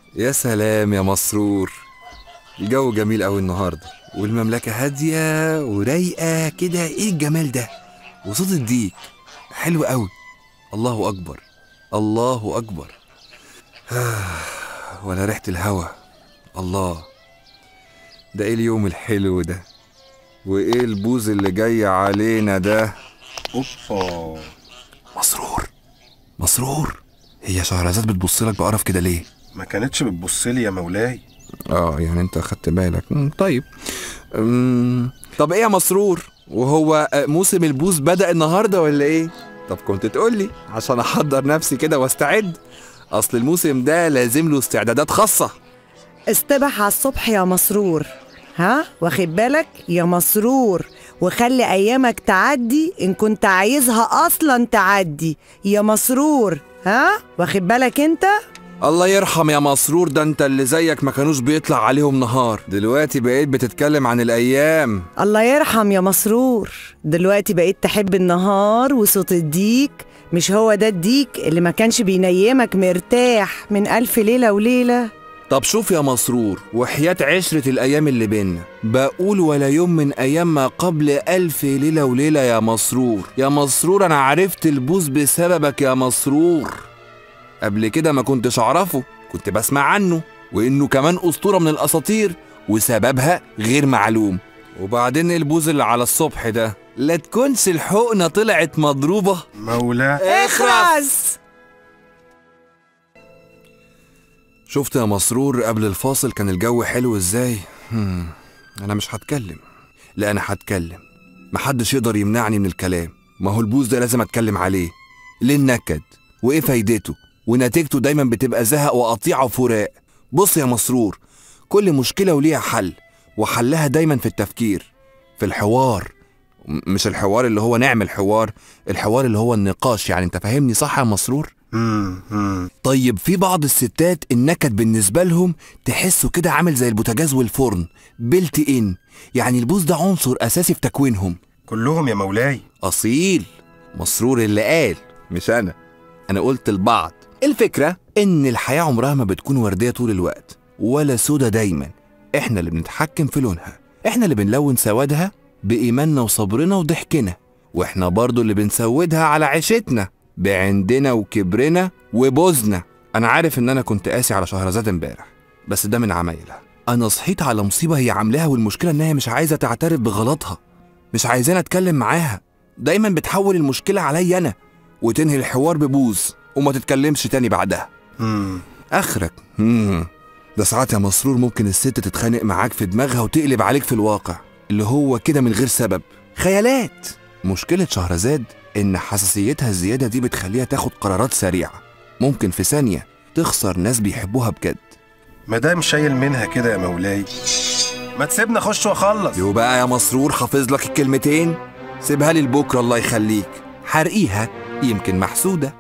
يا سلام يا مسرور الجو جميل قوي النهارده والمملكة هادية ورايقة كده ايه الجمال ده وصوت الديك حلو قوي الله أكبر الله أكبر ولا ريحة الهوا الله ده ايه اليوم الحلو ده وايه البوز اللي جاي علينا ده اوبا مسرور مسرور هي شهرزاد بتبص لك بقرف كده ليه ما كانتش بتبص لي يا مولاي اه يعني انت خدت بالك مم، طيب أمم، طب ايه يا مسرور وهو آه، موسم البوز بدأ النهارده ولا ايه طب كنت تقول لي عشان احضر نفسي كده واستعد اصل الموسم ده لازم له استعدادات خاصه استبح على الصبح يا مسرور ها واخد بالك يا مسرور وخلي ايامك تعدي ان كنت عايزها اصلا تعدي يا مسرور ها واخد بالك انت الله يرحم يا مسرور ده انت اللي زيك ما كانوش بيطلع عليهم نهار دلوقتي بقيت بتتكلم عن الايام الله يرحم يا مسرور دلوقتي بقيت تحب النهار وصوت الديك مش هو ده الديك اللي ما كانش بينيمك مرتاح من ألف ليلة وليلة طب شوف يا مسرور وحياة عشرة الأيام اللي بينا بقول ولا يوم من أيام ما قبل ألف ليلة وليلة يا مسرور يا مسرور أنا عرفت البوز بسببك يا مسرور قبل كده ما كنتش أعرفه كنت بسمع عنه وإنه كمان أسطورة من الأساطير وسببها غير معلوم وبعدين البوز اللي على الصبح ده لا تكونش الحقنة طلعت مضروبة مولاي اخرس شفت يا مسرور قبل الفاصل كان الجو حلو ازاي؟ هم، انا مش هتكلم لا انا هتكلم محدش يقدر يمنعني من الكلام ما هو البوز ده لازم اتكلم عليه ليه النكد وايه فايدته ونتيجته دايما بتبقى زهق وقطيعه وفراق بص يا مسرور كل مشكله وليها حل وحلها دايما في التفكير في الحوار م- مش الحوار اللي هو نعمل حوار الحوار اللي هو النقاش يعني انت فاهمني صح يا مسرور مم، مم. طيب في بعض الستات النكد بالنسبة لهم تحسه كده عامل زي البوتاجاز والفرن بلت ان يعني البوز ده عنصر أساسي في تكوينهم كلهم يا مولاي أصيل مسرور اللي قال مش أنا أنا قلت البعض الفكرة إن الحياة عمرها ما بتكون وردية طول الوقت ولا سودة دايما إحنا اللي بنتحكم في لونها إحنا اللي بنلون سوادها بإيماننا وصبرنا وضحكنا وإحنا برضو اللي بنسودها على عيشتنا بعندنا وكبرنا وبوزنا أنا عارف إن أنا كنت قاسي على شهرزاد امبارح بس ده من عمايلها أنا صحيت على مصيبة هي عاملاها والمشكلة إن هي مش عايزة تعترف بغلطها مش عايزاني أتكلم معاها دايما بتحول المشكلة عليا أنا وتنهي الحوار ببوز وما تتكلمش تاني بعدها مم. اخرك مم. ده ساعات يا مسرور ممكن الست تتخانق معاك في دماغها وتقلب عليك في الواقع اللي هو كده من غير سبب خيالات مشكلة شهرزاد إن حساسيتها الزيادة دي بتخليها تاخد قرارات سريعة ممكن في ثانية تخسر ناس بيحبوها بجد مدام شايل منها كده يا مولاي ما تسيبنا اخش واخلص يو بقى يا مسرور حافظ لك الكلمتين سيبها لي لبكرة الله يخليك حرقيها يمكن محسودة